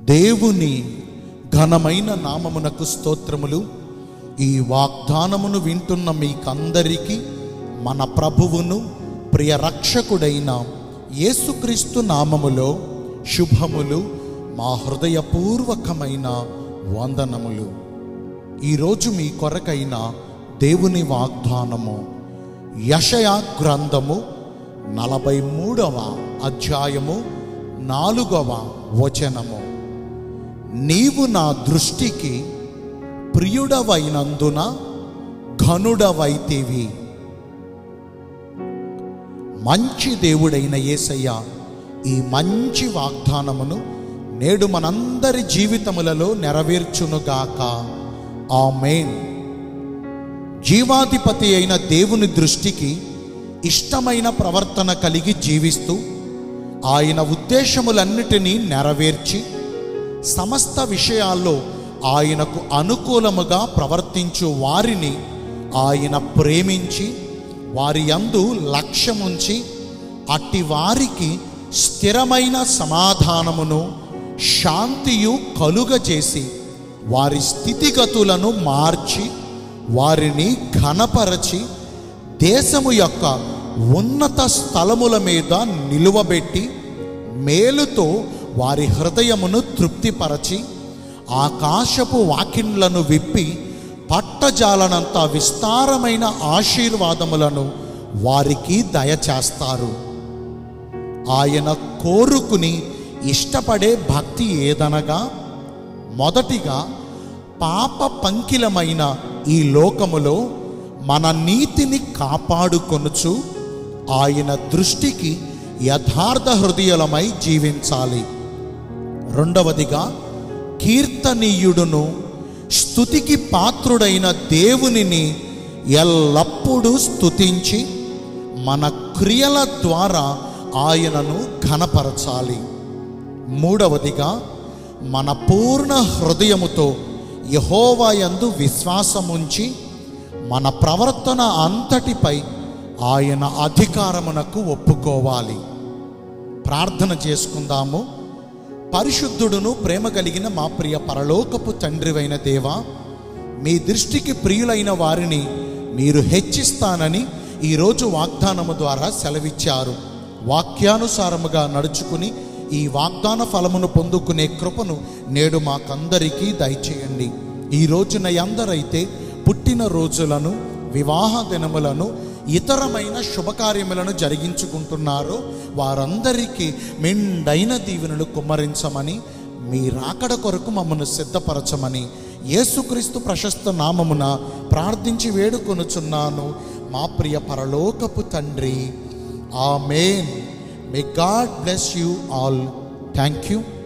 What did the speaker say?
దేవుని ఘనమైన నామమునకు స్తోత్రములు ఈ వాగ్దానమును వింటున్న మీకందరికీ మన ప్రభువును ప్రియ రక్షకుడైన యేసుక్రీస్తు నామములో శుభములు మా హృదయపూర్వకమైన వందనములు ఈరోజు మీ కొరకైన దేవుని వాగ్దానము యషయా గ్రంథము నలభై మూడవ అధ్యాయము నాలుగవ వచనము నీవు నా దృష్టికి ప్రియుడవైనందున ఘనుడవైతివి మంచి దేవుడైన యేసయ్య ఈ మంచి వాగ్దానమును నేడు మనందరి జీవితములలో నెరవేర్చునుగాక ఆమేన్ జీవాధిపతి అయిన దేవుని దృష్టికి ఇష్టమైన ప్రవర్తన కలిగి జీవిస్తూ ఆయన ఉద్దేశములన్నిటినీ నెరవేర్చి సమస్త విషయాల్లో ఆయనకు అనుకూలముగా ప్రవర్తించు వారిని ఆయన ప్రేమించి వారి యందు లక్ష్యముంచి అట్టి వారికి స్థిరమైన సమాధానమును శాంతియు కలుగజేసి వారి స్థితిగతులను మార్చి వారిని ఘనపరచి దేశము యొక్క ఉన్నత స్థలముల మీద నిలువబెట్టి మేలుతో వారి హృదయమును తృప్తిపరచి ఆకాశపు వాకిండ్లను విప్పి పట్టజాలనంత విస్తారమైన ఆశీర్వాదములను వారికి దయచేస్తారు ఆయన కోరుకుని ఇష్టపడే భక్తి ఏదనగా మొదటిగా పాప పంకిలమైన ఈ లోకములో మన నీతిని కాపాడుకొనుచు ఆయన దృష్టికి యథార్థ హృదయలమై జీవించాలి రెండవదిగా కీర్తనీయుడును స్థుతికి పాత్రుడైన దేవునిని ఎల్లప్పుడూ స్తుతించి మన క్రియల ద్వారా ఆయనను ఘనపరచాలి మూడవదిగా మన పూర్ణ హృదయముతో యహోవాయందు విశ్వాసముంచి మన ప్రవర్తన అంతటిపై ఆయన అధికారమునకు ఒప్పుకోవాలి ప్రార్థన చేసుకుందాము పరిశుద్ధుడును ప్రేమ కలిగిన మా ప్రియ పరలోకపు తండ్రివైన దేవా మీ దృష్టికి ప్రియులైన వారిని మీరు హెచ్చిస్తానని ఈరోజు వాగ్దానము ద్వారా సెలవిచ్చారు వాక్యానుసారముగా నడుచుకుని ఈ వాగ్దాన ఫలమును పొందుకునే కృపను నేడు మాకందరికీ దయచేయండి ఈ రోజున ఎందరైతే పుట్టిన రోజులను వివాహ దినములను ఇతరమైన శుభకార్యములను జరిగించుకుంటున్నారో వారందరికీ మెండైన దీవెనలు కుమ్మరించమని మీ రాకడ కొరకు మమ్మను సిద్ధపరచమని యేసుక్రీస్తు ప్రశస్త నామమున ప్రార్థించి వేడుకొనుచున్నాను మా ప్రియ పరలోకపు తండ్రి amen may God bless you all thank you